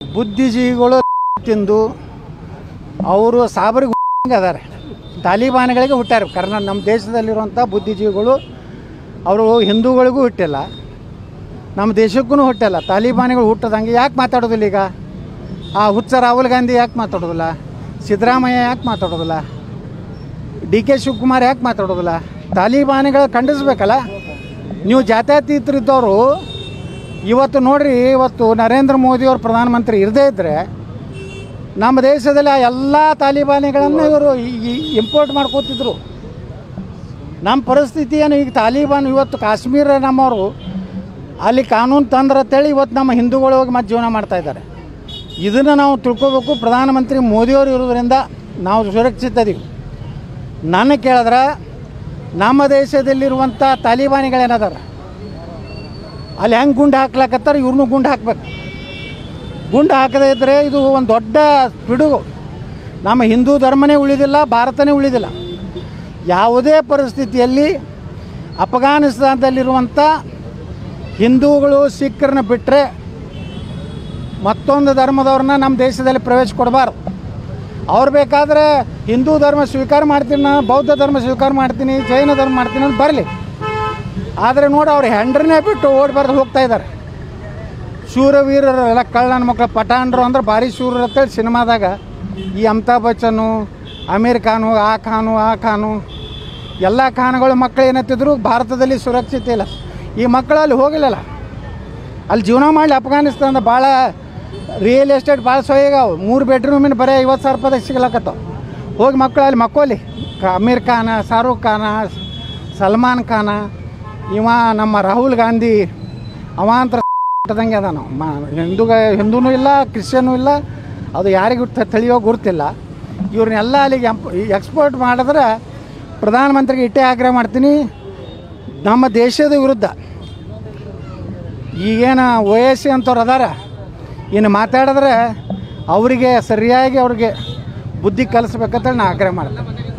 ಬುದ್ಧಿಜೀವಿಗಳು ತಿಂದು ಅವರು ಸಾಬರಿಗೆ ಅದಾರೆ ತಾಲಿಬಾನ್ಗಳಿಗೆ ಹುಟ್ಟಾರ ಕರ್ನಾ ನಮ್ಮ ದೇಶದಲ್ಲಿರುವಂಥ ಬುದ್ಧಿಜೀವಿಗಳು ಅವರು ಹಿಂದೂಗಳಿಗೂ ಹುಟ್ಟಿಲ್ಲ ನಮ್ಮ ದೇಶಕ್ಕೂ ಹುಟ್ಟಿಲ್ಲ ತಾಲಿಬಾನಿಗಳು ಹುಟ್ಟದಂಗೆ ಯಾಕೆ ಮಾತಾಡೋದಿಲ್ಲ ಈಗ ಆ ಹುಚ್ಚ ರಾಹುಲ್ ಗಾಂಧಿ ಯಾಕೆ ಮಾತಾಡೋದಿಲ್ಲ ಸಿದ್ದರಾಮಯ್ಯ ಯಾಕೆ ಮಾತಾಡೋದಿಲ್ಲ ಡಿ ಕೆ ಶಿವಕುಮಾರ್ ಯಾಕೆ ಮಾತಾಡೋದಿಲ್ಲ ತಾಲಿಬಾನಿಗಳು ಖಂಡಿಸ್ಬೇಕಲ್ಲ ನೀವು ಜಾತ್ಯತೀತರಿದ್ದವರು ಇವತ್ತು ನೋಡ್ರಿ ಇವತ್ತು ನರೇಂದ್ರ ಮೋದಿಯವರು ಪ್ರಧಾನಮಂತ್ರಿ ಇರದೇ ಇದ್ದರೆ ನಮ್ಮ ದೇಶದಲ್ಲಿ ಆ ಎಲ್ಲ ತಾಲಿಬಾನಿಗಳನ್ನು ಇವರು ಇಂಪೋರ್ಟ್ ಮಾಡ್ಕೋತಿದ್ರು ನಮ್ಮ ಪರಿಸ್ಥಿತಿ ಏನು ಈಗ ತಾಲಿಬಾನ್ ಇವತ್ತು ಕಾಶ್ಮೀರ ನಮ್ಮವರು ಅಲ್ಲಿ ಕಾನೂನು ತಂದ್ರೆ ಅಂತೇಳಿ ಇವತ್ತು ನಮ್ಮ ಹಿಂದೂಗಳು ಹೋಗಿ ಮತ್ತೆ ಜೀವನ ಮಾಡ್ತಾ ಇದ್ದಾರೆ ಇದನ್ನು ನಾವು ತಿಳ್ಕೊಬೇಕು ಪ್ರಧಾನಮಂತ್ರಿ ಮೋದಿಯವರು ಇರೋದ್ರಿಂದ ನಾವು ಸುರಕ್ಷಿತ ಅದೀವಿ ನನ್ನ ಕೇಳಿದ್ರೆ ನಮ್ಮ ದೇಶದಲ್ಲಿರುವಂಥ ತಾಲಿಬಾನಿಗಳೇನದಾರ ಅಲ್ಲಿ ಹೆಂಗೆ ಗುಂಡು ಹಾಕ್ಲಕತ್ತಾರ ಇವ್ರನ್ನೂ ಗುಂಡು ಹಾಕ್ಬೇಕು ಗುಂಡು ಹಾಕದೇ ಇದ್ದರೆ ಇದು ಒಂದು ದೊಡ್ಡ ಪಿಡುಗು ನಮ್ಮ ಹಿಂದೂ ಧರ್ಮನೇ ಉಳಿದಿಲ್ಲ ಭಾರತನೇ ಉಳಿದಿಲ್ಲ ಯಾವುದೇ ಪರಿಸ್ಥಿತಿಯಲ್ಲಿ ಅಫ್ಘಾನಿಸ್ತಾನದಲ್ಲಿರುವಂಥ ಹಿಂದೂಗಳು ಸಿಖ್ರನ್ನ ಬಿಟ್ಟರೆ ಮತ್ತೊಂದು ಧರ್ಮದವ್ರನ್ನ ನಮ್ಮ ದೇಶದಲ್ಲಿ ಪ್ರವೇಶ ಕೊಡಬಾರ್ದು ಅವ್ರು ಬೇಕಾದರೆ ಹಿಂದೂ ಧರ್ಮ ಸ್ವೀಕಾರ ಮಾಡ್ತೀನಿ ನಾನು ಬೌದ್ಧ ಧರ್ಮ ಸ್ವೀಕಾರ ಮಾಡ್ತೀನಿ ಜೈನ ಧರ್ಮ ಮಾಡ್ತೀನಿ ಅಂತ ಬರಲಿ ಆದರೆ ನೋಡಿ ಅವ್ರು ಹೆಂಡ್ರನ್ನೇ ಬಿಟ್ಟು ಓಡಿ ಬರ್ದು ಹೋಗ್ತಾ ಇದ್ದಾರೆ ಶೂರವೀರರು ಎಲ್ಲ ಕಳ್ಳನ ಮಕ್ಕಳು ಪಠಾಣರು ಅಂದ್ರೆ ಭಾರಿ ಶೂರರು ಅಂತೇಳಿ ಸಿನಿಮಾದಾಗ ಈ ಅಮಿತಾಬ್ ಬಚ್ಚನು ಅಮೀರ್ ಖಾನು ಆ ಖಾನು ಆ ಖಾನು ಎಲ್ಲ ಖಾನುಗಳ ಮಕ್ಕಳು ಏನತ್ತಿದ್ರು ಭಾರತದಲ್ಲಿ ಸುರಕ್ಷಿತ ಇಲ್ಲ ಈ ಮಕ್ಕಳು ಅಲ್ಲಿ ಹೋಗಿಲ್ಲಲ್ಲ ಅಲ್ಲಿ ಜೀವನ ಮಾಡಲಿ ಅಫ್ಘಾನಿಸ್ತಾನದ ಭಾಳ ರಿಯಲ್ ಎಸ್ಟೇಟ್ ಭಾಳ ಸೊಯ್ಯಾಗವು ಮೂರು ಬೆಡ್ರೂಮಿನ ಬರೀ ಐವತ್ತು ಸಾವಿರ ರೂಪಾಯಿದಾಗ ಸಿಗ್ಲಕತ್ತವ ಹೋಗಿ ಮಕ್ಕಳು ಅಲ್ಲಿ ಮಕ್ಕೋಲಿ ಕ- ಅಮೀರ್ ಖಾನ ಶಾರುಖ್ ಖಾನ ಸಲ್ಮಾನ್ ಖಾನ ಇವ ನಮ್ಮ ರಾಹುಲ್ ಗಾಂಧಿ ಅವ ಅಂತ ದಂಗೆ ಅದ ನಾವು ಮ ಹಿಂದೂಗ ಹಿಂದೂನೂ ಇಲ್ಲ ಕ್ರಿಶ್ಚಿಯನೂ ಇಲ್ಲ ಅದು ಯಾರಿಗೂ ತ- ತಿಳಿಯೋ ಗುರುತಿಲ್ಲ ಇವ್ರನ್ನೆಲ್ಲ ಅಲ್ಲಿಗೆ ಎಂಪ್- ಎಕ್ಸ್ಪೋರ್ಟ್ ಮಾಡಿದ್ರೆ ಪ್ರಧಾನಮಂತ್ರಿಗೆ ಇಟ್ಟೇ ಆಗ್ರಹ ಮಾಡ್ತೀನಿ ನಮ್ಮ ದೇಶದ ವಿರುದ್ಧ ಈಗೇನು ಒ ಎಸ್ ಸಿ ಅಂತವ್ರು ಅದಾರ ಇನ್ನು ಮಾತಾಡಿದ್ರೆ ಅವರಿಗೆ ಸರಿಯಾಗಿ ಅವ್ರಿಗೆ ಬುದ್ಧಿ ಕಲಿಸ್ಬೇಕಂತೇಳಿ ನಾ ಆಗ್ರಹ ಮಾಡ್ತೇನೆ